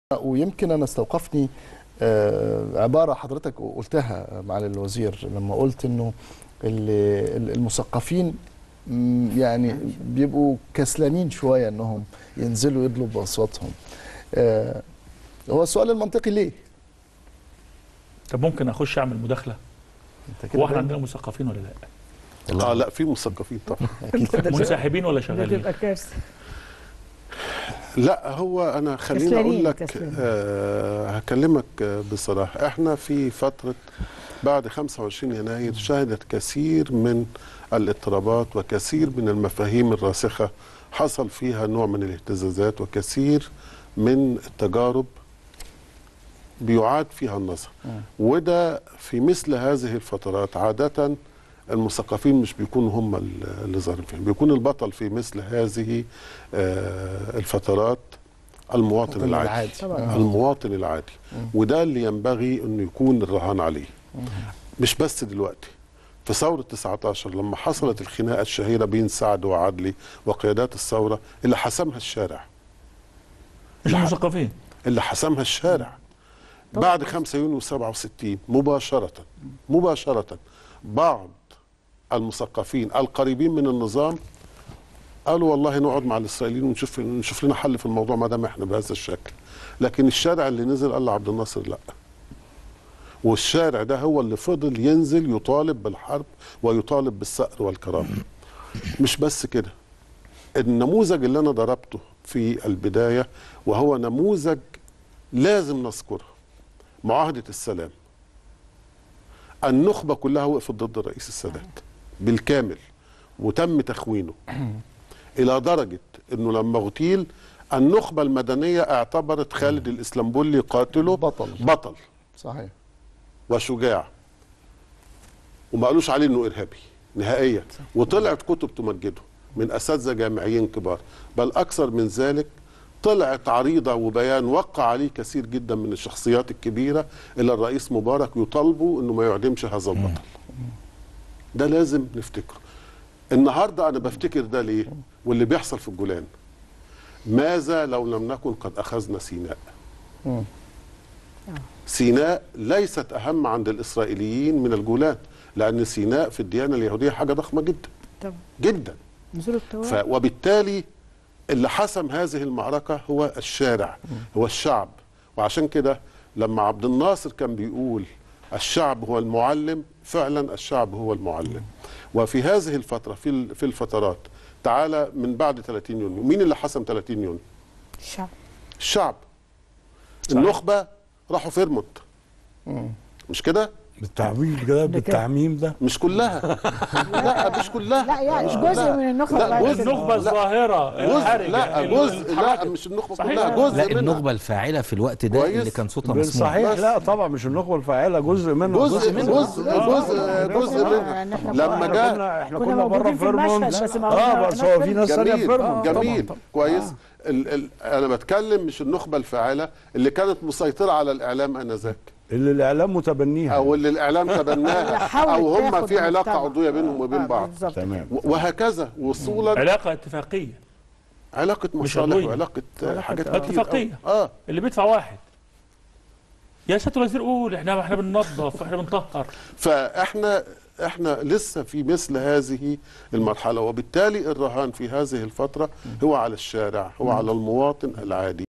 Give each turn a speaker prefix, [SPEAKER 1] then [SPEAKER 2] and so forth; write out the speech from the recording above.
[SPEAKER 1] ويمكن انا استوقفني آه، عباره حضرتك قلتها معالي الوزير لما قلت انه ال- ال- المثقفين مم، يعني بيبقوا كسلانين شويه انهم ينزلوا يدلوا باصواتهم آه، هو السؤال المنطقي ليه؟
[SPEAKER 2] طب ممكن اخش اعمل مداخله
[SPEAKER 1] انت
[SPEAKER 2] هو احنا
[SPEAKER 1] باين-
[SPEAKER 2] عندنا مثقفين ولا لا
[SPEAKER 3] اه لا في مثقفين طبعا
[SPEAKER 2] منسحبين ولا
[SPEAKER 4] ده
[SPEAKER 2] شغالين
[SPEAKER 4] تبقى كارثه
[SPEAKER 3] لا هو انا خليني
[SPEAKER 4] كسلانين،
[SPEAKER 3] اقول لك
[SPEAKER 4] كسلانين.
[SPEAKER 3] آه هكلمك آه، بصراحه احنا في فتره بعد 25 يناير شهدت كثير من الاضطرابات وكثير من المفاهيم الراسخه حصل فيها نوع من الاهتزازات وكثير من التجارب بيعاد فيها النظر وده في مثل هذه الفترات عاده المثقفين مش بيكونوا هم ال- اللي ظاهرين فيهم بيكون البطل في مثل هذه آه، الفترات المواطن العادي
[SPEAKER 4] طبعاً.
[SPEAKER 1] آه.
[SPEAKER 3] المواطن العادي وده اللي ينبغي انه يكون الرهان عليه مش بس دلوقتي في ثورة 19 لما حصلت الخناقة الشهيرة بين سعد وعدلي وقيادات الثورة اللي حسمها الشارع
[SPEAKER 2] مش المثقفين
[SPEAKER 3] اللي حسمها الشارع بعد 5 يونيو 67 مباشرة مباشرة بعض المثقفين القريبين من النظام قالوا والله نقعد مع الاسرائيليين ونشوف نشوف لنا حل في الموضوع ما دام احنا بهذا الشكل لكن الشارع اللي نزل قال لعبد الناصر لا والشارع ده هو اللي فضل ينزل يطالب بالحرب ويطالب بالثأر والكرامة مش بس كده النموذج اللي انا ضربته في البداية وهو نموذج لازم نذكره معاهدة السلام النخبة كلها وقفت ضد الرئيس السادات بالكامل وتم تخوينه إلى درجة أنه لما اغتيل النخبة المدنية اعتبرت خالد الإسلامبولي قاتله
[SPEAKER 1] بطل.
[SPEAKER 3] بطل
[SPEAKER 1] صحيح
[SPEAKER 3] وشجاع وما قالوش عليه انه ارهابي نهائيا وطلعت كتب تمجده من اساتذه جامعيين كبار بل اكثر من ذلك طلعت عريضه وبيان وقع عليه كثير جدا من الشخصيات الكبيره الى الرئيس مبارك يطالبوا انه ما يعدمش هذا البطل ده لازم نفتكره النهارده انا بفتكر ده ليه واللي بيحصل في الجولان ماذا لو لم نكن قد اخذنا سيناء
[SPEAKER 1] مم.
[SPEAKER 3] سيناء ليست اهم عند الاسرائيليين من الجولان لان سيناء في الديانه اليهوديه حاجه ضخمه جدا
[SPEAKER 4] طبعا
[SPEAKER 3] جدا
[SPEAKER 4] نزول
[SPEAKER 3] ف
[SPEAKER 4] الطوارئ
[SPEAKER 3] وبالتالي اللي حسم هذه المعركه هو الشارع هو الشعب وعشان كده لما عبد الناصر كان بيقول الشعب هو المعلم فعلا الشعب هو المعلم وفي هذه الفتره في ال- في الفترات تعالى من بعد 30 يونيو مين اللي حسم 30 يونيو
[SPEAKER 4] الشعب
[SPEAKER 3] الشعب النخبه راحوا فيرمونت مش كده
[SPEAKER 5] بالتعميم كده
[SPEAKER 4] ده كده.
[SPEAKER 5] بالتعميم ده
[SPEAKER 3] مش كلها لا مش كلها
[SPEAKER 4] لا يعني مش جزء من النخبه
[SPEAKER 3] لا،
[SPEAKER 4] بعد
[SPEAKER 3] جزء.
[SPEAKER 4] كده.
[SPEAKER 2] النخبه
[SPEAKER 3] لا.
[SPEAKER 2] الظاهره
[SPEAKER 3] جزء
[SPEAKER 2] الحرجه
[SPEAKER 3] لا
[SPEAKER 2] اللي
[SPEAKER 3] جزء لا
[SPEAKER 2] اتحركت.
[SPEAKER 3] مش النخبه
[SPEAKER 2] صحيح.
[SPEAKER 3] كلها جزء
[SPEAKER 6] لا
[SPEAKER 3] منها
[SPEAKER 6] النخبه الفاعله في الوقت ده
[SPEAKER 3] كويس.
[SPEAKER 6] اللي كان صوتها مسموع
[SPEAKER 5] صحيح
[SPEAKER 3] بس.
[SPEAKER 5] لا طبعا مش النخبه الفاعله جزء منها
[SPEAKER 3] جزء جزء جزء جزء
[SPEAKER 4] آه،
[SPEAKER 3] منها
[SPEAKER 4] إحنا
[SPEAKER 3] لما
[SPEAKER 5] احنا
[SPEAKER 3] جاء
[SPEAKER 5] كنا احنا
[SPEAKER 4] كنا
[SPEAKER 5] كنا بره
[SPEAKER 4] موجودين في
[SPEAKER 5] فيرمونت
[SPEAKER 4] المشهد، بس ما
[SPEAKER 5] اه
[SPEAKER 4] رحناش
[SPEAKER 5] بس هو في
[SPEAKER 4] فيرمونت.
[SPEAKER 5] ناس ثانيه في
[SPEAKER 3] جميل
[SPEAKER 5] فيرمونت
[SPEAKER 3] جميل
[SPEAKER 5] طبعا
[SPEAKER 3] كويس ال ال انا بتكلم مش النخبه الفاعله اللي كانت مسيطره على الاعلام انذاك
[SPEAKER 5] اللي الاعلام متبنيها
[SPEAKER 3] او اللي الاعلام تبناها
[SPEAKER 4] حاولت
[SPEAKER 3] او هم
[SPEAKER 4] تاخد
[SPEAKER 3] في علاقه
[SPEAKER 4] المجتمع.
[SPEAKER 3] عضويه بينهم وبين
[SPEAKER 4] آه،
[SPEAKER 3] بعض
[SPEAKER 4] بالظبط
[SPEAKER 5] تمام
[SPEAKER 3] و- وهكذا وصولا
[SPEAKER 2] علاقه اتفاقيه
[SPEAKER 3] علاقه
[SPEAKER 2] مش
[SPEAKER 3] مصالح
[SPEAKER 2] عضوية.
[SPEAKER 3] وعلاقه
[SPEAKER 4] علاقة
[SPEAKER 3] حاجات
[SPEAKER 4] آه.
[SPEAKER 3] كتير
[SPEAKER 2] اتفاقية.
[SPEAKER 3] اه
[SPEAKER 2] اللي بيدفع واحد يا سياده الوزير قول احنا احنا بننظف احنا بنطهر
[SPEAKER 3] فاحنا احنا لسه في مثل هذه المرحله وبالتالي الرهان في هذه الفتره هو على الشارع هو على المواطن العادي